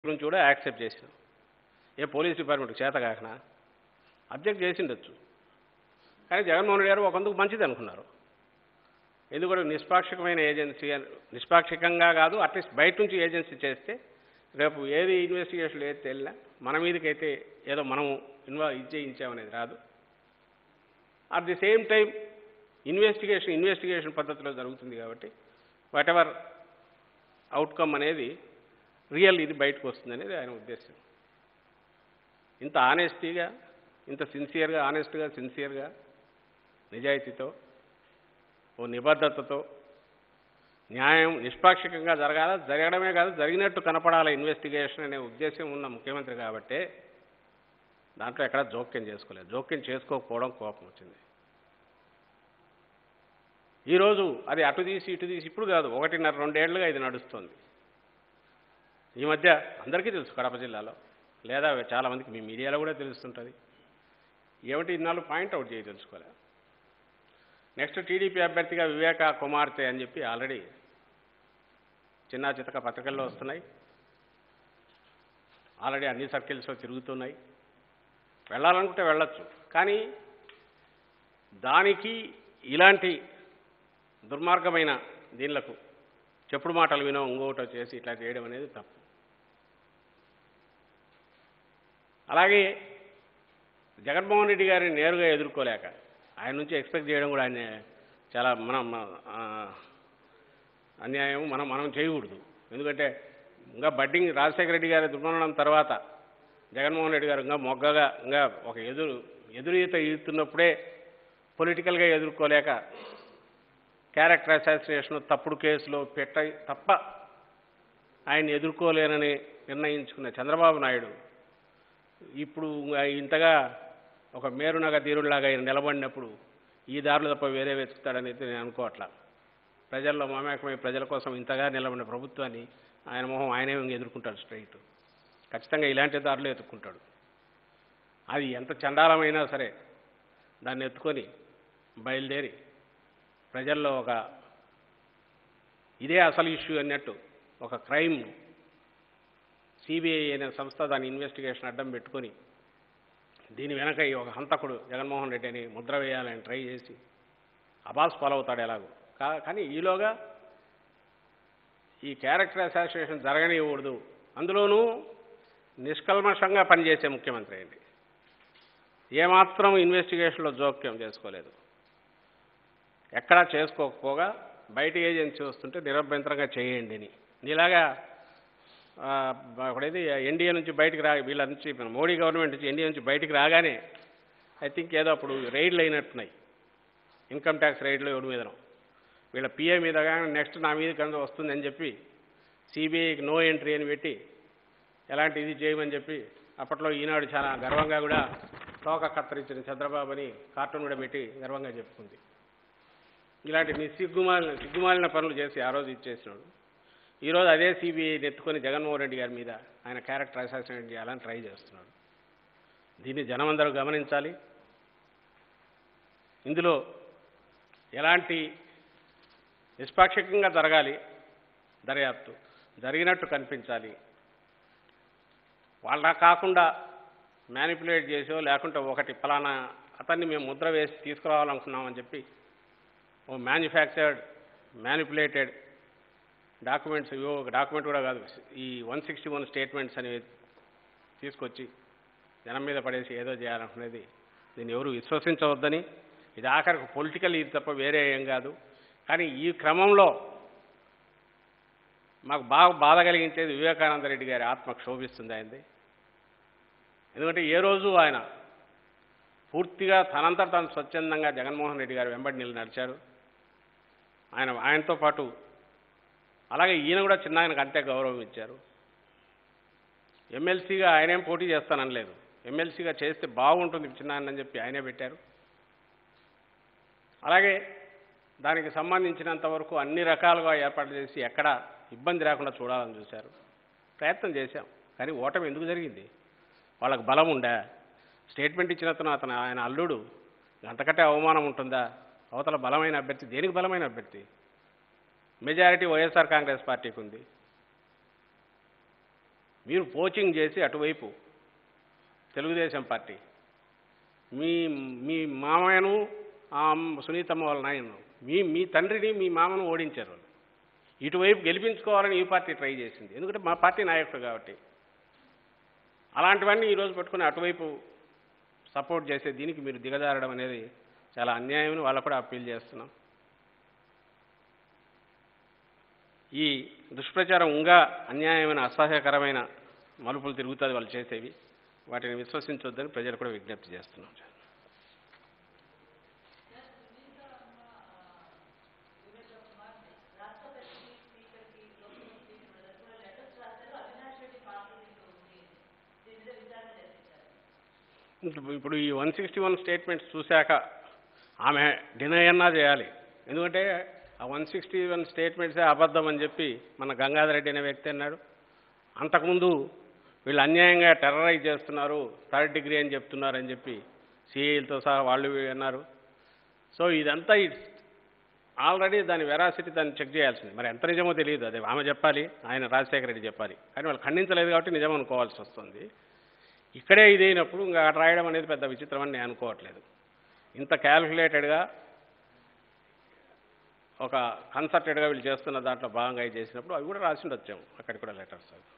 గురించి కూడా యాక్సెప్ట్ చేసిన ఏ పోలీస్ డిపార్ట్మెంట్ చేత కాకనా అబ్జెక్ట్ చేసిండొచ్చు కానీ జగన్మోహన్ రెడ్డి గారు ఒకందుకు మంచిది అనుకున్నారు ఎందుకంటే నిష్పాక్షికమైన ఏజెన్సీ అని నిష్పాక్షికంగా కాదు అట్లీస్ట్ బయట నుంచి ఏజెన్సీ చేస్తే రేపు ఏది ఇన్వెస్టిగేషన్ ఏది తేలినా మన మీదకైతే ఏదో మనం ఇన్వాల్వ్ ఇచ్చేయించామనేది రాదు at the same time investigation investigation పద్ధతిలో జరుగుతుంది కాబట్టి వాట్ ఎవర్ అవుట్కమ్ అనేది రియల్ ఇది బయటకు వస్తుంది అనేది ఆయన ఉద్దేశం ఇంత ఆనెస్టీగా ఇంత సిన్సియర్గా ఆనెస్ట్గా సిన్సియర్గా నిజాయితీతో ఓ నిబద్ధతతో న్యాయం నిష్పాక్షికంగా జరగాల జరగడమే కాదు జరిగినట్టు కనపడాల ఇన్వెస్టిగేషన్ అనే ఉద్దేశం ఉన్న ముఖ్యమంత్రి కాబట్టే దాంట్లో ఎక్కడా జోక్యం చేసుకోలేదు జోక్యం చేసుకోకపోవడం కోపం వచ్చింది ఈరోజు అది అటు తీసి ఇటు తీసి ఇప్పుడు కాదు ఒకటిన్నర రెండేళ్లుగా ఇది నడుస్తుంది ఈ మధ్య అందరికీ తెలుసు కడప జిల్లాలో లేదా చాలామందికి మీ మీడియాలో కూడా తెలుస్తుంటుంది ఏమిటి ఇన్నాళ్ళు పాయింట్అవుట్ చేయి తెలుసుకోలే నెక్స్ట్ టీడీపీ అభ్యర్థిగా వివేక కుమార్తె అని చెప్పి ఆల్రెడీ చిన్న చితక పత్రికల్లో వస్తున్నాయి ఆల్రెడీ అన్ని సర్కిల్స్లో తిరుగుతున్నాయి వెళ్ళాలనుకుంటే వెళ్ళొచ్చు కానీ దానికి ఇలాంటి దుర్మార్గమైన దీనిలకు చెప్పుడు మాటలు వినో ఇంకోటో చేసి ఇట్లా చేయడం అనేది తప్పు అలాగే జగన్మోహన్ రెడ్డి గారిని నేరుగా ఎదుర్కోలేక ఆయన నుంచి ఎక్స్పెక్ట్ చేయడం కూడా ఆయన చాలా మనం ఆ, అన్యాయం మనం మనం చేయకూడదు ఎందుకంటే ఇంకా బడ్డింగ్ రాజశేఖర రెడ్డి గారి దుర్మరణం తర్వాత జగన్మోహన్ రెడ్డి గారు ఇంకా మొగ్గగా ఇంకా ఒక ఎదురు ఎదురు ఈత ఈదుతున్నప్పుడే పొలిటికల్గా ఎదుర్కోలేక క్యారెక్టర్ అసాసినేషన్ తప్పుడు కేసులో పెట్ట తప్ప ఆయన ఎదుర్కోలేనని నిర్ణయించుకున్న చంద్రబాబు నాయుడు ఇప్పుడు ఇంతగా ఒక మేరునగ తీరులాగా ఆయన నిలబడినప్పుడు ఈ దారులు తప్ప వేరే వెతుకుతాడని అయితే నేను అనుకోవట్లా ప్రజల్లో మమేకమై ప్రజల కోసం ఇంతగా నిలబడిన ప్రభుత్వాన్ని ఆయన మొహం ఆయనే ఇంక ఎదుర్కొంటాడు స్ట్రైట్ ఖచ్చితంగా ఇలాంటి దారులు ఎత్తుక్కుంటాడు అది ఎంత చండాలమైనా సరే దాన్ని ఎత్తుకొని బయలుదేరి ప్రజల్లో ఒక ఇదే అసలు ఇష్యూ అన్నట్టు ఒక క్రైమ్ సిబిఐ అనే సంస్థ దాని ఇన్వెస్టిగేషన్ అడ్డం పెట్టుకొని దీని వెనక ఈ ఒక హంతకుడు జగన్మోహన్ రెడ్డి అని ముద్ర వేయాలని ట్రై చేసి అబాస్ పాలవుతాడు ఎలాగో కా కానీ ఈలోగా ఈ క్యారెక్టర్ అసోసియేషన్ జరగనివ్వకూడదు అందులోనూ నిష్కల్మషంగా పనిచేసే ముఖ్యమంత్రి అయింది ఏమాత్రం ఇన్వెస్టిగేషన్లో జోక్యం చేసుకోలేదు ఎక్కడా చేసుకోకపోగా బయట ఏజెన్సీ వస్తుంటే నిరభ్యంతరంగా చేయండి అని నీలాగా ఆ, ఒకడైతే ఎన్డీఏ నుంచి బయటికి రా వీళ్ళ నుంచి మన మోడీ గవర్నమెంట్ నుంచి ఎన్డీఏ నుంచి బయటికి రాగానే ఐ థింక్ ఏదో అప్పుడు రైడ్లు అయినట్టున్నాయి ఇన్కమ్ ట్యాక్స్ రైడ్లు ఎవరి మీదనో వీళ్ళ పిఏ మీద కానీ నెక్స్ట్ నా మీద కనుక వస్తుందని చెప్పి సిబిఐకి నో ఎంట్రీ అని పెట్టి ఎలాంటి ఇది చేయమని చెప్పి అప్పట్లో ఈనాడు చాలా గర్వంగా కూడా తోక కత్తరించిన చంద్రబాబు అని కార్టూన్ కూడా పెట్టి గర్వంగా చెప్పుకుంది ఇలాంటి నీ సిగ్గుమాలిన సిగ్గుమాలిన పనులు చేసి ఆ రోజు ఇచ్చేసినాడు ఈరోజు అదే సిబిఐ నెత్తుకొని జగన్మోహన్ రెడ్డి గారి మీద ఆయన క్యారెక్టర్ అసాసినేట్ చేయాలని ట్రై చేస్తున్నాడు దీన్ని జనమందరూ గమనించాలి ఇందులో ఎలాంటి నిష్పాక్షికంగా జరగాలి దర్యాప్తు జరిగినట్టు కనిపించాలి వాళ్ళ కాకుండా మ్యానిపులేట్ చేసో లేకుంటే ఒకటి ఫలానా అతన్ని మేము ముద్ర వేసి తీసుకురావాలనుకున్నామని చెప్పి ఓ మ్యానుఫ్యాక్చర్డ్ మ్యానిపులేటెడ్ డాక్యుమెంట్స్ ఇవో ఒక డాక్యుమెంట్ కూడా కాదు ఈ వన్ సిక్స్టీ వన్ స్టేట్మెంట్స్ అనేవి తీసుకొచ్చి జనం మీద పడేసి ఏదో చేయాలనుకునేది దీన్ని ఎవరు విశ్వసించవద్దని ఇది ఆఖరికి పొలిటికల్ ఇది తప్ప వేరే ఏం కాదు కానీ ఈ క్రమంలో మాకు బాగా బాధ కలిగించేది వివేకానంద రెడ్డి గారి ఆత్మ క్షోభిస్తుంది ఆయనది ఎందుకంటే ఏ రోజు ఆయన పూర్తిగా తనంతట తాను స్వచ్ఛందంగా జగన్మోహన్ రెడ్డి గారు వెంబడి నిలు నడిచారు ఆయన ఆయనతో పాటు అలాగే ఈయన కూడా చిన్న ఆయనకు అంతే గౌరవం ఇచ్చారు ఎమ్మెల్సీగా ఆయనేం పోటీ చేస్తాననలేదు ఎమ్మెల్సీగా చేస్తే బాగుంటుంది చిన్న ఆయన అని చెప్పి ఆయనే పెట్టారు అలాగే దానికి సంబంధించినంత వరకు అన్ని రకాలుగా ఏర్పాటు చేసి ఎక్కడ ఇబ్బంది లేకుండా చూడాలని చూశారు ప్రయత్నం చేశాం కానీ ఓటమి ఎందుకు జరిగింది వాళ్ళకి బలం ఉందా స్టేట్మెంట్ ఇచ్చిన అతను అతను ఆయన అల్లుడు అంతకంటే అవమానం ఉంటుందా అవతల బలమైన అభ్యర్థి దేనికి బలమైన అభ్యర్థి మెజారిటీ వైఎస్ఆర్ కాంగ్రెస్ పార్టీకి ఉంది మీరు పోచింగ్ చేసి అటువైపు తెలుగుదేశం పార్టీ మీ మీ మామయ్యను ఆ అమ్మ- సునీతమ్మ వాళ్ళ నాయన మీ మీ తండ్రిని మీ మామను ఓడించారు వాళ్ళు ఇటువైపు గెలిపించుకోవాలని ఈ పార్టీ ట్రై చేసింది ఎందుకంటే మా పార్టీ నాయకుడు కాబట్టి అలాంటివన్నీ ఈరోజు పట్టుకుని అటువైపు సపోర్ట్ చేసే దీనికి మీరు దిగజారడం అనేది చాలా అన్యాయమని వాళ్ళకు కూడా అప్పీల్ చేస్తున్నాం ఈ దుష్ప్రచారం ఇంకా అన్యాయమైన అసహ్యకరమైన మలుపులు తిరుగుతుంది వాళ్ళు చేసేవి వాటిని విశ్వసించొద్దని ప్రజలు కూడా విజ్ఞప్తి చేస్తున్నాం ఇప్పుడు- ఇప్పుడు ఈ వన్ సిక్స్టీ వన్ స్టేట్మెంట్స్ చూశాక ఆమె డినై అన్నా చేయాలి ఎందుకంటే ఆ వన్ సిక్స్టీ వన్ స్టేట్మెంట్సే అబద్ధం అని చెప్పి మన గంగాధర్ రెడ్డి అనే వ్యక్తి అన్నాడు అంతకుముందు వీళ్ళు అన్యాయంగా టెర్రరైజ్ చేస్తున్నారు థర్డ్ డిగ్రీ అని చెప్తున్నారు అని చెప్పి సిఐలతో సహా వాళ్ళు వీళ్ళు అన్నారు సో ఇదంతా ఇట్స్ ఆల్రెడీ దాని వెరాసిటీ దాన్ని చెక్ చేయాల్సింది మరి ఎంత నిజమో తెలియదు అదే ఆమె చెప్పాలి ఆయన రాజశేఖర రెడ్డి చెప్పాలి కానీ వాళ్ళు ఖండించలేదు కాబట్టి నిజం అనుకోవాల్సి వస్తుంది ఇక్కడే ఇదైనప్పుడు ఇంకా అక్కడ రాయడం అనేది పెద్ద విచిత్రం అని నేను అనుకోవట్లేదు ఇంత క్యాల్కులేటెడ్గా ఒక కన్సర్టెడ్గా వీళ్ళు చేస్తున్న దాంట్లో భాగంగా ఇది చేసినప్పుడు అవి కూడా రాసి ఉండొచ్చాము అక్కడికి కూడా లెటర్స్ అవి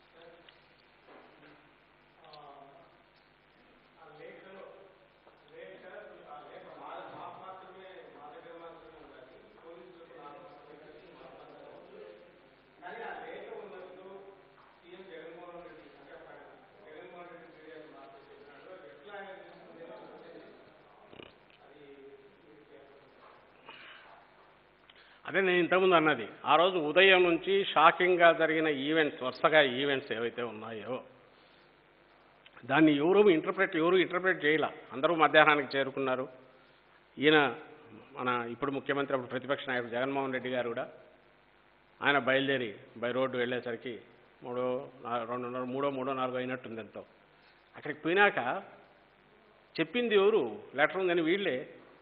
అదే నేను ఇంతకుముందు అన్నది ఆ రోజు ఉదయం నుంచి షాకింగ్గా జరిగిన ఈవెంట్స్ వరుసగా ఈవెంట్స్ ఏవైతే ఉన్నాయో దాన్ని ఎవరు ఇంటర్ప్రెట్ ఎవరు ఇంటర్ప్రెట్ చేయాల అందరూ మధ్యాహ్నానికి చేరుకున్నారు ఈయన మన ఇప్పుడు ముఖ్యమంత్రి అప్పుడు ప్రతిపక్ష నాయకుడు జగన్మోహన్ రెడ్డి గారు కూడా ఆయన బయలుదేరి బై రోడ్డు వెళ్ళేసరికి మూడో నా- రెండున్నర మూడో మూడో నాలుగో అయినట్టుంది ఎంతో అక్కడికి పోయినాక చెప్పింది ఎవరు లెటర్ ఉందని వీళ్ళే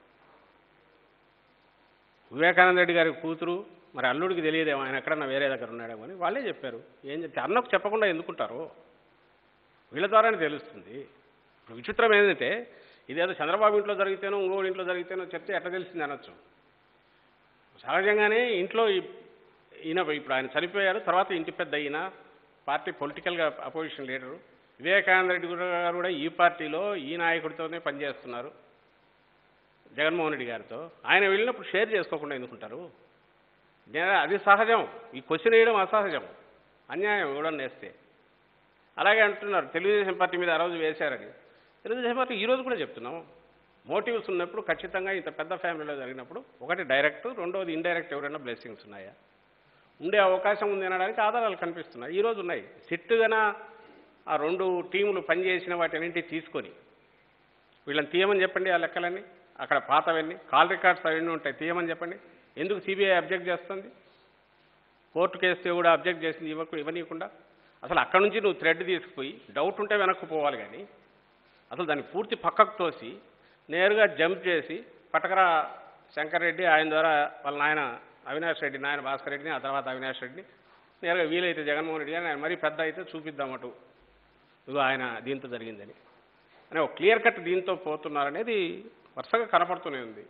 వివేకానంద రెడ్డి గారి కూతురు మరి అల్లుడికి తెలియదేమో ఆయన ఎక్కడన్నా వేరే దగ్గర ఉన్నాడేమో అని వాళ్ళే చెప్పారు ఏం చెప్తే అన్నకు చెప్పకుండా ఎందుకుంటారు వీళ్ళ ద్వారానే తెలుస్తుంది ఇప్పుడు విచిత్రం ఏంటంటే ఇదేదో చంద్రబాబు ఇంట్లో జరిగితేనో ఇంకోటి ఇంట్లో జరిగితేనో చెప్తే ఎట్లా తెలిసింది అనొచ్చు సహజంగానే ఇంట్లో ఈ- ఈయన ఇప్పుడు ఆయన చనిపోయారు తర్వాత ఇంటి పెద్ద అయిన పార్టీ పొలిటికల్గా అపోజిషన్ లీడరు వివేకానంద రెడ్డి కూడా- గారు కూడా ఈ పార్టీలో ఈ నాయకుడితోనే పనిచేస్తున్నారు జగన్మోహన్ రెడ్డి గారితో ఆయన వెళ్ళినప్పుడు షేర్ చేసుకోకుండా ఎందుకుంటారు నేను అది సహజం ఈ క్వశ్చన్ వేయడం అసహజం అన్యాయం ఇవ్వడం వేస్తే అలాగే అంటున్నారు తెలుగుదేశం పార్టీ మీద ఆ రోజు వేశారని తెలుగుదేశం పార్టీ ఈ రోజు కూడా చెప్తున్నాం మోటివ్స్ ఉన్నప్పుడు ఖచ్చితంగా ఇంత పెద్ద ఫ్యామిలీలో జరిగినప్పుడు ఒకటి డైరెక్ట్ రెండోది ఇండైరెక్ట్ ఎవరైనా బ్లెస్సింగ్స్ ఉన్నాయా ఉండే అవకాశం ఉంది అనడానికి ఆధారాలు కనిపిస్తున్నాయి ఈ రోజు ఉన్నాయి సిట్టుగాన ఆ రెండు టీములు పనిచేసిన వాటిన్నింటి తీసుకొని వీళ్ళని తీయమని చెప్పండి ఆ లెక్కలన్నీ అక్కడ పాతవన్నీ కాల్ రికార్డ్స్ అవన్నీ ఉంటాయి తీయమని చెప్పండి ఎందుకు సిబిఐ అబ్జెక్ట్ చేస్తుంది కోర్టు కేసు కూడా అబ్జెక్ట్ చేసింది ఇవ్వకు ఇవ్వనీయకుండా అసలు అక్కడ నుంచి నువ్వు థ్రెడ్ తీసుకుపోయి డౌట్ ఉంటే వెనక్కు పోవాలి కానీ అసలు దాన్ని పూర్తి పక్కకు తోసి నేరుగా జంప్ చేసి పటకర శంకర్ రెడ్డి ఆయన ద్వారా వాళ్ళ నాయన అవినాష్ రెడ్డి నాయన భాస్కర్ రెడ్డిని ఆ తర్వాత అవినాష్ రెడ్డిని నేరుగా వీలైతే జగన్మోహన్ రెడ్డి కానీ ఆయన మరీ పెద్ద అయితే చూపిద్దాం అటు ఇదిగో ఆయన దీంతో జరిగిందని అని ఒక క్లియర్ కట్ దీంతో పోతున్నారనేది వరుసగా కనపడుతూనే ఉంది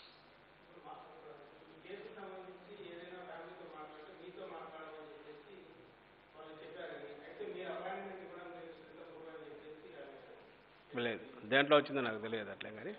లేదు దేంట్లో వచ్చిందో నాకు తెలియదు అట్లే కానీ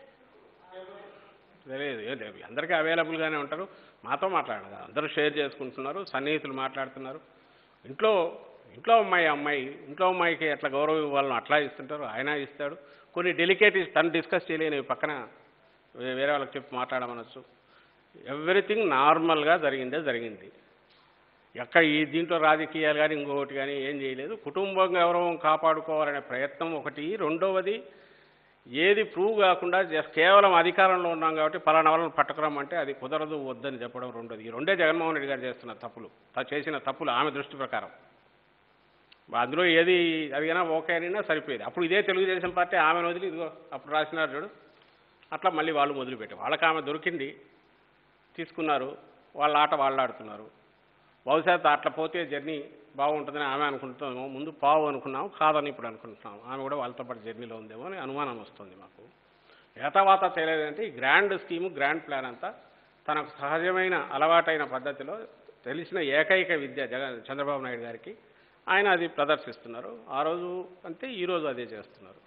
తెలియదు ఏం లేదు అందరికీ అవైలబుల్గానే ఉంటారు మాతో మాట్లాడదు అందరూ షేర్ చేసుకుంటున్నారు సన్నిహితులు మాట్లాడుతున్నారు ఇంట్లో ఇంట్లో అమ్మాయి అమ్మాయి ఇంట్లో అమ్మాయికి ఎట్లా గౌరవం ఇవ్వాలని అట్లా ఇస్తుంటారు ఆయన ఇస్తాడు కొన్ని డెలికేట్ తను డిస్కస్ చేయలేనివి పక్కన వే- వేరే వాళ్ళకి చెప్పి మాట్లాడమనొచ్చు ఎవ్రీథింగ్ నార్మల్గా జరిగిందే జరిగింది ఎక్కడ ఈ దీంట్లో రాజకీయాలు కానీ ఇంకొకటి కానీ ఏం చేయలేదు కుటుంబ గౌరవం కాపాడుకోవాలనే ప్రయత్నం ఒకటి రెండవది ఏది ప్రూవ్ కాకుండా జస్ట్ కేవలం అధికారంలో ఉన్నాం కాబట్టి పలానా వాళ్ళని పట్టుకురమ్మంటే అది కుదరదు వద్దని చెప్పడం రెండోది ఈ రెండే జగన్మోహన్ రెడ్డి గారు చేస్తున్న తప్పులు తా చేసిన తప్పులు ఆమె దృష్టి ప్రకారం అందులో ఏది అదిగినా ఓకే అనినా సరిపోయేది అప్పుడు ఇదే తెలుగుదేశం పార్టీ ఆమెను వదిలి ఇదిగో అప్పుడు రాసినారు చూడు అట్లా మళ్ళీ వాళ్ళు మొదలుపెట్టారు వాళ్ళకి ఆమె దొరికింది తీసుకున్నారు వాళ్ళ ఆట వాళ్ళు ఆడుతున్నారు బహుశా అట్లా పోతే జర్నీ బాగుంటుందని ఆమె అనుకుంటామేమో ముందు పావు అనుకున్నాం కాదని ఇప్పుడు అనుకుంటున్నాం ఆమె కూడా వాళ్ళతో పాటు జర్నీలో ఉందేమో అని అనుమానం వస్తుంది మాకు ఏతవాత తెలియదంటే ఈ గ్రాండ్ స్కీము గ్రాండ్ ప్లాన్ అంతా తనకు సహజమైన అలవాటైన పద్ధతిలో తెలిసిన ఏకైక విద్య జగన్ చంద్రబాబు నాయుడు గారికి ఆయన అది ప్రదర్శిస్తున్నారు ఆ రోజు అంతే ఈ రోజు అదే చేస్తున్నారు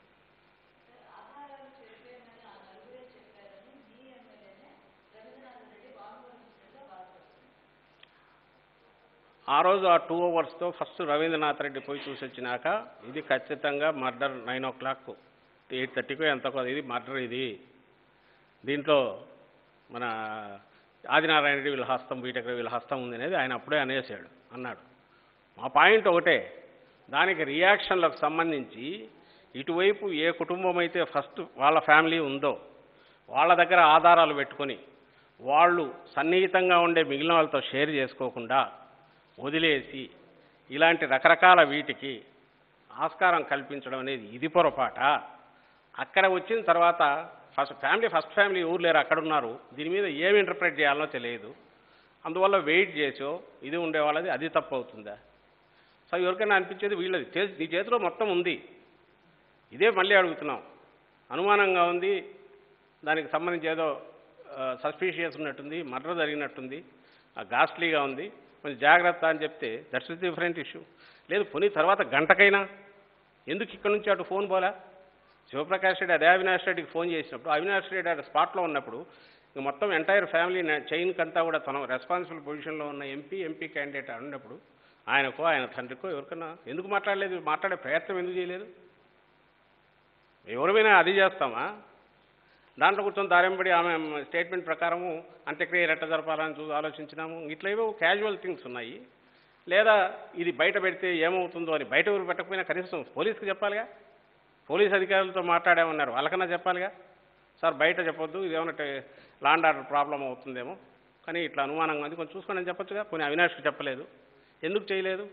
ఆ రోజు ఆ టూ అవర్స్తో ఫస్ట్ రవీంద్రనాథ్ రెడ్డి పోయి చూసి వచ్చినాక ఇది ఖచ్చితంగా murder nine o'clock eight థర్టీకో ఎంత ఇది మర్డర్ ఇది దీంట్లో మన ఆదినారాయణ రెడ్డి వీళ్ళ హస్తం బీటెక్ వీళ్ళ హస్తం ఉంది అనేది ఆయన అప్పుడే అనేసాడు అన్నాడు మా పాయింట్ ఒకటే దానికి రియాక్షన్లకు సంబంధించి ఇటువైపు ఏ కుటుంబం అయితే ఫస్ట్ వాళ్ళ ఫ్యామిలీ ఉందో వాళ్ళ దగ్గర ఆధారాలు పెట్టుకొని వాళ్ళు సన్నిహితంగా ఉండే మిగిలిన వాళ్ళతో షేర్ చేసుకోకుండా వదిలేసి ఇలాంటి రకరకాల వీటికి ఆస్కారం కల్పించడం అనేది ఇది పొరపాట అక్కడ వచ్చిన తర్వాత ఫస్ట్ ఫ్యామిలీ ఫస్ట్ ఫ్యామిలీ ఊరు లేరు అక్కడ ఉన్నారు దీని మీద ఏమి ఇంటర్ప్రిట్ చేయాలో తెలియదు అందువల్ల వెయిట్ చేసో ఇది ఉండే వాళ్ళది అది తప్పు అవుతుందా సో ఎవరికైనా అనిపించేది వీళ్ళది చే- నీ చేతిలో మొత్తం ఉంది ఇదే మళ్ళీ అడుగుతున్నాం అనుమానంగా ఉంది దానికి సంబంధించి ఏదో సస్పీషియస్ ఉన్నట్టుంది మర్డర్ జరిగినట్టుంది గాస్ట్లీగా ఉంది కొంచెం జాగ్రత్త అని చెప్తే దట్స్ ఇస్ డిఫరెంట్ ఇష్యూ లేదు పోనీ తర్వాత గంటకైనా ఎందుకు ఇక్కడ నుంచి అటు ఫోన్ పోలా శివప్రకాష్ రెడ్డి అదే అవినాష్ రెడ్డికి ఫోన్ చేసినప్పుడు అవినాష్ రెడ్డి అక్కడ స్పాట్లో ఉన్నప్పుడు ఇంక మొత్తం ఎంటైర్ ఫ్యామిలీ చైన్కి అంతా కూడా తన రెస్పాన్సిబుల్ పొజిషన్లో ఉన్న ఎంపీ ఎంపీ క్యాండిడేట్ ఉన్నప్పుడు ఆయనకో ఆయన తండ్రికో ఎవరికన్నా ఎందుకు మాట్లాడలేదు మాట్లాడే ప్రయత్నం ఎందుకు చేయలేదు ఎవరిమైనా అది చేస్తామా దాంట్లో కూర్చొని దారింబడి ఆమె స్టేట్మెంట్ ప్రకారము అంత్యక్రియ ఎట్ట జరపాలని చూ ఆలోచించినాము ఇట్లా ఏవో క్యాజువల్ థింగ్స్ ఉన్నాయి లేదా ఇది బయట పెడితే ఏమవుతుందో అని బయట ఊరు పెట్టకపోయినా కనీసం పోలీస్కి చెప్పాలిగా పోలీస్ అధికారులతో మాట్లాడామన్నారు వాళ్ళకన్నా చెప్పాలిగా సార్ బయట చెప్పొద్దు ఇది ఏమన్నా లాండ్ ఆర్డర్ ప్రాబ్లం అవుతుందేమో కానీ ఇట్లా అనుమానంగా ఉంది కొంచెం చూసుకోండి అని చెప్పొచ్చుగా కొన్ని అవినాష్కి చెప్పలేదు ఎందుకు చేయలేదు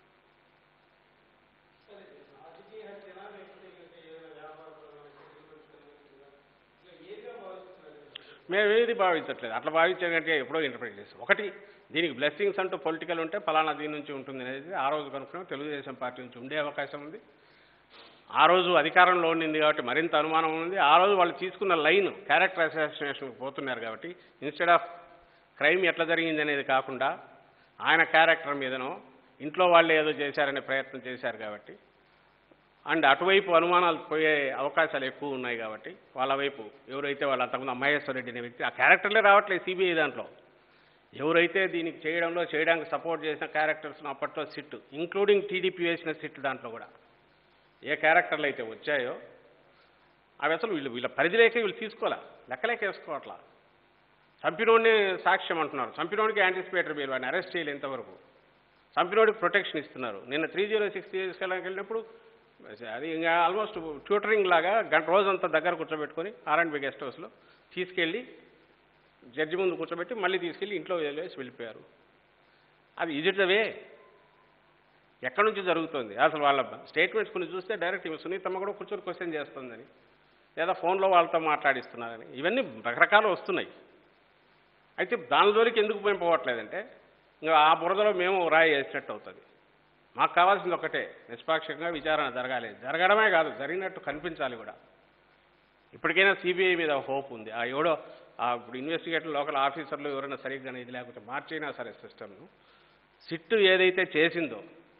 మేము ఏది భావించట్లేదు అట్లా భావించాలంటే ఎప్పుడో ఇంటర్ప్రిట్ చేస్తాం ఒకటి దీనికి బ్లెస్సింగ్స్ అంటూ పొలిటికల్ ఉంటే ఫలానా దీని నుంచి ఉంటుంది అనేది ఆ రోజు కనుక్కున్నాం తెలుగుదేశం పార్టీ నుంచి ఉండే అవకాశం ఉంది ఆ రోజు అధికారంలో ఉండింది కాబట్టి మరింత అనుమానం ఉంది ఆ రోజు వాళ్ళు తీసుకున్న లైన్ క్యారెక్టర్ అసోసియేషన్కి పోతున్నారు కాబట్టి ఇన్స్టెడ్ ఆఫ్ క్రైమ్ ఎట్లా జరిగింది అనేది కాకుండా ఆయన క్యారెక్టర్ మీదనో ఇంట్లో వాళ్ళు ఏదో చేశారనే ప్రయత్నం చేశారు కాబట్టి అండ్ అటువైపు అనుమానాలు పోయే అవకాశాలు ఎక్కువ ఉన్నాయి కాబట్టి వాళ్ళ వైపు ఎవరైతే వాళ్ళు అంతకుముందు మహేశ్వర రెడ్డి అనే వ్యక్తి ఆ క్యారెక్టర్లే రావట్లేదు సిబిఐ దాంట్లో ఎవరైతే దీనికి చేయడంలో చేయడానికి సపోర్ట్ చేసిన క్యారెక్టర్స్ను అప్పట్లో సిట్ ఇంక్లూడింగ్ టీడీపీ వేసిన సిట్ దాంట్లో కూడా ఏ క్యారెక్టర్లు అయితే వచ్చాయో అవి అసలు వీళ్ళు వీళ్ళ పరిధిలోకి వీళ్ళు తీసుకోవాలా లెక్కలేక వేసుకోవట్లా చంపినోడిని సాక్ష్యం అంటున్నారు చంపినోడికి యాంటిసిపేటర్ బెయిల్ వాడిని అరెస్ట్ చేయలేదు ఇంతవరకు చంపినోడికి ప్రొటెక్షన్ ఇస్తున్నారు నిన్న త్రీ జీరో సిక్స్ తీసుకెళ్ళడానికి వెళ్ళినప్పుడు అది ఇంకా ఆల్మోస్ట్ ట్యూటరింగ్ లాగా గంట రోజంతా దగ్గర కూర్చోబెట్టుకొని ఆర్ అండ్ బి గెస్ట్ హౌస్లో తీసుకెళ్ళి జడ్జి ముందు కూర్చోబెట్టి మళ్ళీ తీసుకెళ్ళి ఇంట్లో వదిలేసి వెళ్ళిపోయారు అది ఇజిటవే ఎక్కడి నుంచి జరుగుతుంది అసలు వాళ్ళ స్టేట్మెంట్స్ కొన్ని చూస్తే డైరెక్ట్ ఈమె సునీతమ్మ కూడా కూర్చొని క్వశ్చన్ చేస్తుందని లేదా ఫోన్లో వాళ్ళతో మాట్లాడిస్తున్నారని ఇవన్నీ రకరకాలు వస్తున్నాయి అయితే దాని జోలికి ఎందుకు మేము పోవట్లేదంటే ఇంకా ఆ బురదలో మేము రాయి వేసినట్టు అవుతుంది మాకు కావాల్సింది ఒకటే నిష్పాక్షికంగా విచారణ జరగాలి జరగడమే కాదు జరిగినట్టు కనిపించాలి కూడా ఇప్పటికైనా సిబిఐ మీద హోప్ ఉంది ఆ ఎవడో ఆ ఇప్పుడు ఇన్వెస్టిగేటర్ లోకల్ ఆఫీసర్లు ఎవరైనా సరిగ్గా ఇది లేకపోతే మార్చైనా సరే సిస్టమ్ను సిట్టు ఏదైతే చేసిందో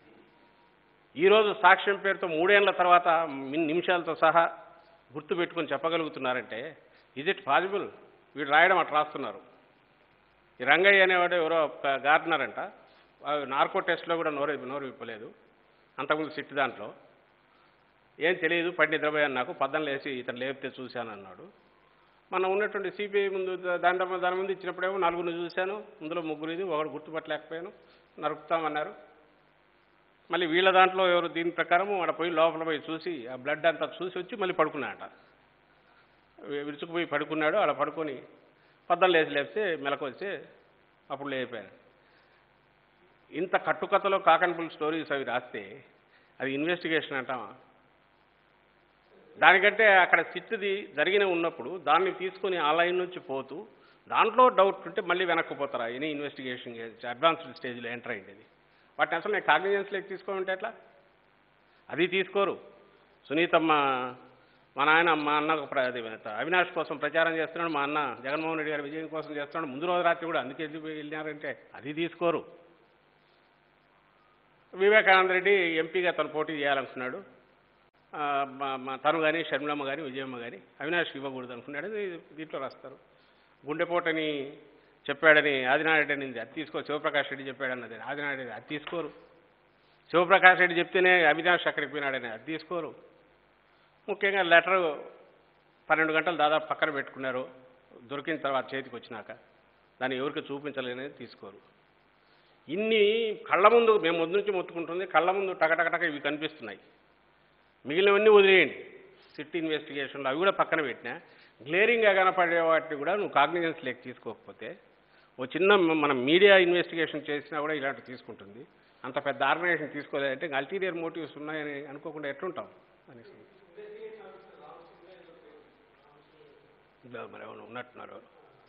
ఈరోజు సాక్ష్యం పేరుతో మూడేళ్ల తర్వాత మిన్- నిమిషాలతో సహా గుర్తు పెట్టుకొని చెప్పగలుగుతున్నారంటే ఇజ్ ఇట్ పాసిబుల్ వీడు రాయడం అట్లా రాస్తున్నారు ఈ రంగయ్య అనేవాడు ఎవరో ఒక గార్డనర్ అంట నార్కో టెస్ట్లో కూడా నోరు నోరు విప్పలేదు అంతకుముందు సిట్టి దాంట్లో ఏం తెలియదు పడి నిద్రపోయాను నాకు పద్దం లేచి ఇతను లేపితే చూశాను అన్నాడు మనం ఉన్నటువంటి సిబిఐ ముందు దా- దాని ద- దాని ముందు ఇచ్చినప్పుడేమో నలుగురిని చూశాను అందులో ముగ్గురు ఇది ఒకడు గుర్తుపట్టలేకపోయాను నరుకుతామన్నారు మళ్ళీ వీళ్ళ దాంట్లో ఎవరు దీని ప్రకారం ఆడ పోయి లోపల పోయి చూసి ఆ బ్లడ్ అంతా చూసి వచ్చి మళ్ళీ పడుకున్నాడట వి- విరుచుకుపోయి పడుకున్నాడు అలా పడుకొని పద్దం లేచి లేపితే మెలకు వచ్చి అప్పుడు లేపాను ఇంత కట్టుకథలో కాకన్పుల్ స్టోరీస్ అవి రాస్తే అది ఇన్వెస్టిగేషన్ అంటామా దానికంటే అక్కడ సిట్టుది జరిగిన ఉన్నప్పుడు దాన్ని తీసుకొని ఆ లైన్ నుంచి పోతూ దాంట్లో డౌట్ ఉంటే మళ్ళీ వెనక్కి పోతారా ఎనీ ఇన్వెస్టిగేషన్ అడ్వాన్స్డ్ స్టేజ్లో ఎంటర్ అయింది అది వాటిని అసలు నేను కాగ్నిజెన్స్లోకి తీసుకోమంటే ఎట్లా అది తీసుకోరు సునీతమ్మ మా నాయన మా అన్న ఒక ప్ర- అది అవినాష్ కోసం ప్రచారం చేస్తున్నాడు మా అన్న జగన్మోహన్ రెడ్డి గారి విజయం కోసం చేస్తున్నాడు ముందు రోజు రాత్రి కూడా అందుకే వెళ్ళి వెళ్ళినారంటే అది తీసుకోరు వివేకానంద రెడ్డి ఎంపీగా తను పోటీ చేయాలనుకున్నాడు ఆ, మా- మా తను కానీ షర్మిలమ్మ కానీ విజయమ్మ కానీ అవినాష్ ఇవ్వకూడదు అనుకున్నాడు అది దీంట్లో రాస్తారు గుండెపోటని చెప్పాడని ఆదినారెడ్డి అనేది అది తీసుకో శివప్రకాష్ రెడ్డి చెప్పాడన్నది ఆదినారెడ్డి అది తీసుకోరు శివప్రకాష్ రెడ్డి చెప్తేనే అవినాష్ అక్కడికి పోయినాడని అది తీసుకోరు ముఖ్యంగా లెటర్ పన్నెండు గంటలు దాదాపు పక్కన పెట్టుకున్నారు దొరికిన తర్వాత చేతికి వచ్చినాక దాన్ని ఎవరికి చూపించలేఅనేది తీసుకోరు ఇన్ని కళ్ళ ముందు మేము ముందు నుంచి మొత్తుకుంటుంది కళ్ళ ముందు టకటకటక ఇవి కనిపిస్తున్నాయి మిగిలినవన్నీ వదిలేయండి సిట్ ఇన్వెస్టిగేషన్లు అవి కూడా పక్కన పెట్టినా గ్లేరింగ్గా కనపడే వాటిని కూడా నువ్వు కాగ్నిజెన్స్ లేక తీసుకోకపోతే ఓ చిన్న మ- మనం మీడియా ఇన్వెస్టిగేషన్ చేసినా కూడా ఇలాంటి తీసుకుంటుంది అంత పెద్ద ఆర్గనైజేషన్ తీసుకోలేదంటే అల్టీరియర్ మోటివ్స్ ఉన్నాయని అనుకోకుండా ఎట్లుంటాం అనేసి ఇదో మరి ఎవరు ఉన్నట్టున్నారు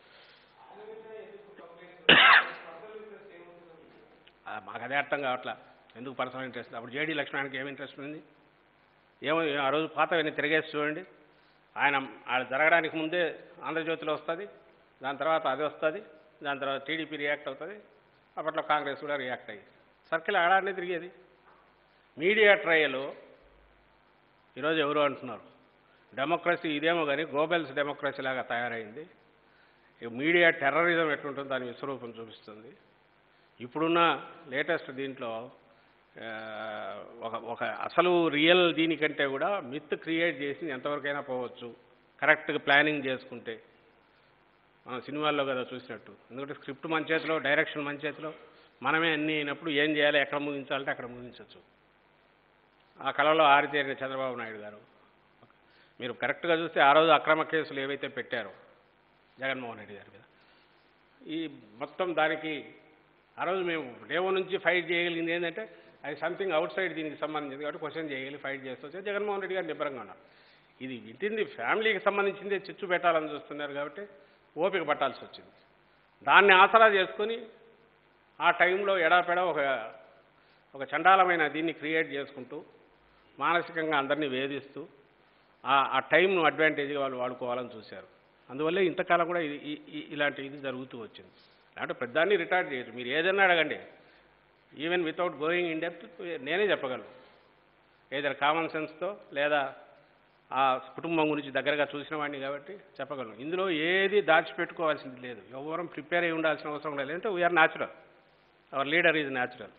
ఆ, మాకు అదే అర్థం కావట్లా ఎందుకు పర్సనల్ ఇంట్రెస్ట్ అప్పుడు జేడీ లక్ష్మణానికి ఏం ఇంట్రెస్ట్ ఉంది ఏమో ఆ రోజు పాతవన్నీ తిరిగేసి చూడండి ఆయన ఆయన జరగడానికి ముందే ఆంధ్రజ్యోతిలో వస్తుంది దాని తర్వాత అది వస్తుంది దాని తర్వాత టీడీపీ రియాక్ట్ అవుతుంది అప్పట్లో కాంగ్రెస్ కూడా రియాక్ట్ అయ్యింది సర్కిల్ ఆడాడనే తిరిగేది మీడియా ట్రయల్ ఈరోజు ఎవరు అంటున్నారు డెమోక్రసీ ఇదేమో కానీ గోబెల్స్ డెమోక్రసీ లాగా తయారైంది ఈ మీడియా టెర్రరిజం ఎట్లుంటుందో దాని విశ్వరూపం చూపిస్తుంది ఇప్పుడున్న లేటెస్ట్ దీంట్లో ఆ, ఒక ఒక అసలు రియల్ దీనికంటే కూడా మిత్ క్రియేట్ చేసి ఎంతవరకైనా పోవచ్చు కరెక్ట్గా ప్లానింగ్ చేసుకుంటే మనం సినిమాల్లో కదా చూసినట్టు ఎందుకంటే స్క్రిప్ట్ మన చేతిలో డైరెక్షన్ మన చేతిలో మనమే అన్నీ అయినప్పుడు ఏం చేయాలి ఎక్కడ ముగించాలంటే అక్కడ ముగించవచ్చు ఆ కళలో ఆరితేరిన చంద్రబాబు నాయుడు గారు మీరు కరెక్ట్గా చూస్తే ఆ రోజు అక్రమ కేసులు ఏవైతే పెట్టారో జగన్మోహన్ రెడ్డి గారి మీద ఈ మొత్తం దానికి ఆ రోజు మేము డేవో నుంచి ఫైట్ చేయగలిగింది ఏంటంటే అది సంథింగ్ అవుట్ సైడ్ దీనికి సంబంధించింది కాబట్టి క్వశ్చన్ చేయగలి ఫైట్ చేస్తూ వచ్చి జగన్మోహన్ రెడ్డి గారు నిబ్బరంగా ఉన్నారు ఇది ఇంటింది ఫ్యామిలీకి సంబంధించిందే చిచ్చు పెట్టాలని చూస్తున్నారు కాబట్టి ఓపిక పట్టాల్సి వచ్చింది దాన్ని ఆసరా చేసుకొని ఆ టైంలో ఎడాపెడా ఒక ఒక చండాలమైన దీన్ని క్రియేట్ చేసుకుంటూ మానసికంగా అందరినీ వేధిస్తూ ఆ ఆ టైంను అడ్వాంటేజ్గా వాళ్ళు వాడుకోవాలని చూశారు అందువల్ల ఇంతకాలం కూడా ఇది ఈ- ఈ- ఇలాంటి ఇది జరుగుతూ వచ్చింది అంటే పెద్దాన్ని రిటార్డ్ చేయరు మీరు ఏదన్నా అడగండి even without going in depth నేనే చెప్పగలను ఏదైనా కామన్ సెన్స్తో లేదా ఆ కుటుంబం గురించి దగ్గరగా చూసిన వాడిని కాబట్టి చెప్పగలను ఇందులో ఏది దాచిపెట్టుకోవాల్సింది లేదు ఎవరం ప్రిపేర్ అయి ఉండాల్సిన అవసరం లేదు అంటే we are natural our leader is natural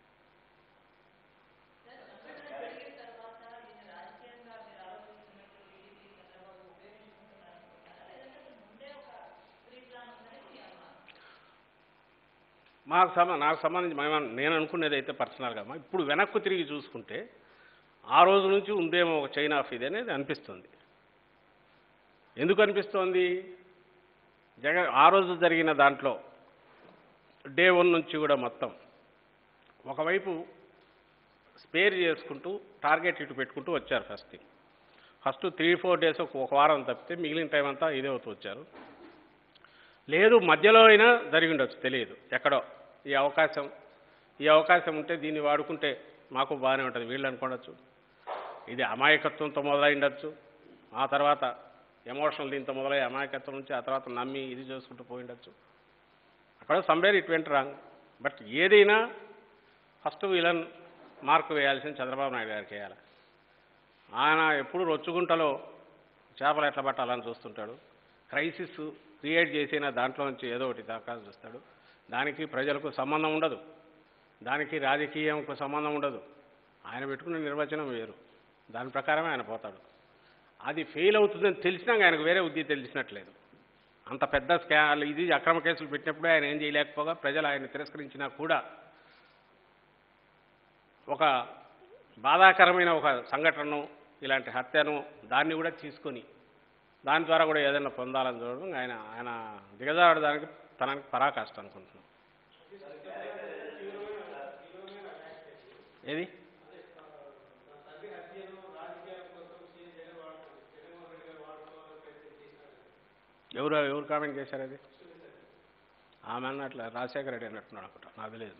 మాకు సంబ నాకు సంబంధించి మేము నేను అనుకునేది అయితే పర్సనల్గా అమ్మా, ఇప్పుడు వెనక్కు తిరిగి చూసుకుంటే ఆ రోజు నుంచి ఉందేమో ఒక చైన్ ఆఫ్ ఇది అనేది అనిపిస్తుంది ఎందుకు అనిపిస్తోంది జగ ఆ రోజు జరిగిన దాంట్లో డే వన్ నుంచి కూడా మొత్తం ఒకవైపు స్పేర్ చేసుకుంటూ టార్గెట్ ఇటు పెట్టుకుంటూ వచ్చారు first thing first three four days ఒక వారం తప్పితే మిగిలిన టైం అంతా ఇదే అవుతూ వచ్చారు లేదు మధ్యలో అయినా జరిగి ఉండొచ్చు తెలియదు ఎక్కడో ఈ అవకాశం ఈ అవకాశం ఉంటే దీన్ని వాడుకుంటే మాకు బాగానే ఉంటుంది వీళ్ళు అనుకోవచ్చు ఇది అమాయకత్వంతో మొదలై ఉండొచ్చు ఆ తర్వాత ఎమోషనల్ దీంతో మొదలై అమాయకత్వం నుంచి ఆ తర్వాత నమ్మి ఇది చేసుకుంటూ పోయి ఉండొచ్చు అక్కడ somewhere it went wrong but ఏదైనా ఫస్ట్ విలన్ మార్క్ వేయాల్సింది చంద్రబాబు నాయుడు గారికి వేయాలి ఆయన ఎప్పుడు రొచ్చుగుంటలో చేపలు ఎట్లా పట్టాలని చూస్తుంటాడు క్రైసిస్ క్రియేట్ చేసిన దాంట్లో నుంచి ఏదో ఒకటి దాకా చూస్తాడు దానికి ప్రజలకు సంబంధం ఉండదు దానికి రాజకీయంకు సంబంధం ఉండదు ఆయన పెట్టుకున్న నిర్వచనం వేరు దాని ప్రకారమే ఆయన పోతాడు అది ఫెయిల్ అవుతుందని తెలిసినా ఆయనకు వేరే ఉద్యోగం తెలిసినట్లేదు అంత పెద్ద స్కా ఇది అక్రమ కేసులు పెట్టినప్పుడు ఆయన ఏం చేయలేకపోగా ప్రజలు ఆయన తిరస్కరించినా కూడా ఒక బాధాకరమైన ఒక సంఘటనను ఇలాంటి హత్యను దాన్ని కూడా తీసుకొని దాని ద్వారా కూడా ఏదైనా పొందాలని చూడడం ఆయన ఆయన దిగజారడానికి తనకి పరాకాష్ట అనుకుంటున్నాం ఏది ఎవరు ఎవరు కామెంట్ చేశారు అది ఆమె అన్నట్ల రాజశేఖర రెడ్డి అన్నట్టున్నాడు అనుకుంటా నాకు తెలియదు మరి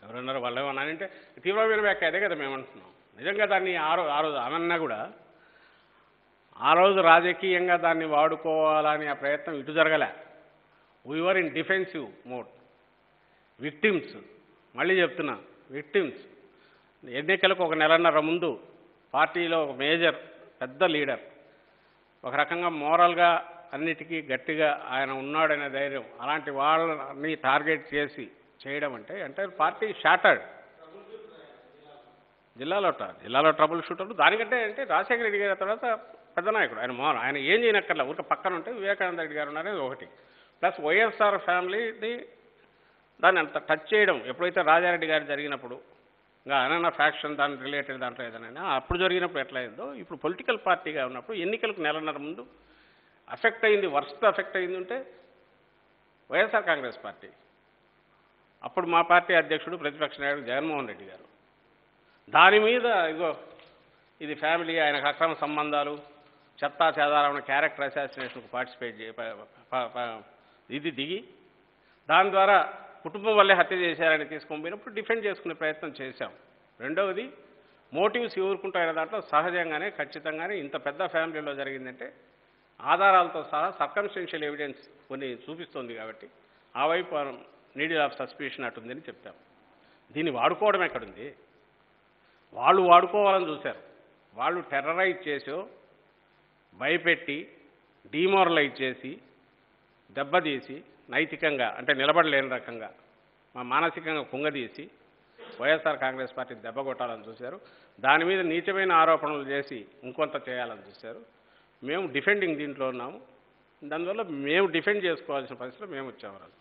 ఎవరన్నారు వాళ్ళు ఏమన్నారంటే తీవ్రమైన వ్యాఖ్య అదే కదా మేము అంటున్నాం నిజంగా దాన్ని ఆ రోజు ఆ రోజు అనన్నా కూడా ఆ రోజు రాజకీయంగా దాన్ని వాడుకోవాలని ఆ ప్రయత్నం ఇటు జరగలే we are in defensive mode victims మళ్ళీ చెప్తున్నా విక్టిమ్స్ ఎన్నికలకు ఒక నెలన్నర ముందు పార్టీలో ఒక మేజర్ పెద్ద లీడర్ ఒక రకంగా మోరల్గా అన్నిటికీ గట్టిగా ఆయన ఉన్నాడనే ధైర్యం అలాంటి వాళ్ళని టార్గెట్ చేసి చేయడం అంటే అంటే పార్టీ షాటర్డ్ జిల్లాలో ట- జిల్లాలో ట్రబుల్ షూటర్లు దానికంటే అంటే రాజశేఖర రెడ్డి గారి తర్వాత పెద్ద నాయకుడు ఆయన మోహన్ ఆయన ఏం చేయనక్కర్లా ఊరికే పక్కన ఉంటే వివేకానంద రెడ్డి గారు ఉన్నారనేది ఒకటి ప్లస్ వైఎస్ఆర్ ఫ్యామిలీని దాన్ని అంత టచ్ చేయడం ఎప్పుడైతే రాజారెడ్డి గారు జరిగినప్పుడు ఇంకా అనన్న ఫ్యాక్షన్ దాని రిలేటెడ్ దాంట్లో ఏదైనా అప్పుడు జరిగినప్పుడు ఎట్లా అయిందో ఇప్పుడు పొలిటికల్ పార్టీగా ఉన్నప్పుడు ఎన్నికలకు నెలన్నర ముందు అఫెక్ట్ అయింది వర్స్ట్ అఫెక్ట్ అయింది ఉంటే వైఎస్ఆర్ కాంగ్రెస్ పార్టీ అప్పుడు మా పార్టీ అధ్యక్షుడు ప్రతిపక్ష నాయకుడు జగన్మోహన్ రెడ్డి గారు దాని మీద ఇగో ఇది ఫ్యామిలీ ఆయనకు అక్రమ సంబంధాలు చెత్తా చెదారమైన క్యారెక్టర్ అసాసినేషన్కు పార్టిసిపేట్ చే ప- ప- ప- ఇది దిగి దాని ద్వారా కుటుంబం వల్లే హత్య చేశారని తీసుకొని పోయినప్పుడు డిఫెండ్ చేసుకునే ప్రయత్నం చేశాం రెండవది మోటివ్స్ ఊరుకుంటాయనే దాంట్లో సహజంగానే ఖచ్చితంగానే ఇంత పెద్ద ఫ్యామిలీలో జరిగిందంటే ఆధారాలతో సహా సర్కమ్స్టెన్షియల్ ఎవిడెన్స్ కొన్ని చూపిస్తుంది కాబట్టి ఆ వైపు నీడిల్ ఆఫ్ సస్పిషన్ అటుందని చెప్తాం దీన్ని వాడుకోవడం ఎక్కడుంది వాళ్ళు వాడుకోవాలని చూశారు వాళ్ళు టెర్రరైజ్ చేసో భయపెట్టి డీమోరలైజ్ చేసి దెబ్బతీసి నైతికంగా అంటే నిలబడలేని రకంగా మా మానసికంగా కుంగదీసి వైఎస్ఆర్ కాంగ్రెస్ పార్టీ దెబ్బ కొట్టాలని చూశారు దాని మీద నీచమైన ఆరోపణలు చేసి ఇంకొంత చేయాలని చూశారు మేము డిఫెండింగ్ దీంట్లో ఉన్నాము దానివల్ల మేము డిఫెండ్ చేసుకోవాల్సిన పరిస్థితిలో మేము వచ్చాము రాజు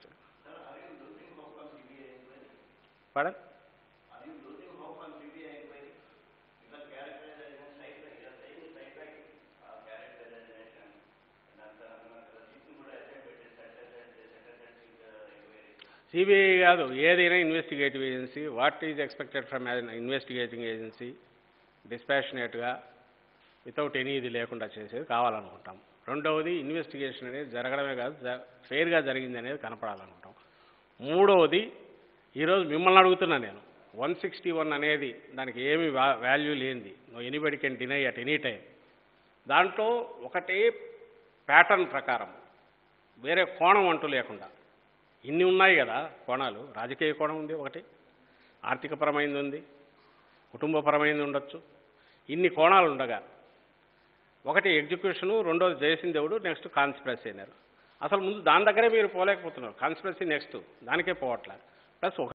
పడ సిబిఐ కాదు ఏదైనా investigative agency what is expected from investigating agency డిస్పాషనేట్గా వితౌట్ ఎనీ ఇది లేకుండా చేసేది కావాలనుకుంటాం రెండవది ఇన్వెస్టిగేషన్ అనేది జరగడమే కాదు జ- ఫెయిర్గా జరిగింది అనేది కనపడాలనుకుంటాం మూడవది ఈరోజు మిమ్మల్ని అడుగుతున్నా నేను వన్ సిక్స్టీ వన్ అనేది దానికి ఏమి వా- వాల్యూ లేనిది no anybody can deny at any time దాంట్లో ఒకటే ప్యాటర్న్ ప్రకారం వేరే కోణం అంటూ లేకుండా ఇన్ని ఉన్నాయి కదా కోణాలు రాజకీయ కోణం ఉంది ఒకటి ఆర్థికపరమైంది ఉంది కుటుంబపరమైంది ఉండొచ్చు ఇన్ని కోణాలు ఉండగా ఒకటి ఎగ్జిక్యూషను రెండోది జయసిందేవుడు నెక్స్ట్ కాన్స్పిరసీ అన్నారు అసలు ముందు దాని దగ్గరే మీరు పోలేకపోతున్నారు కాన్స్పిరసీ నెక్స్ట్ దానికే పోవట్లే ప్లస్ ఒక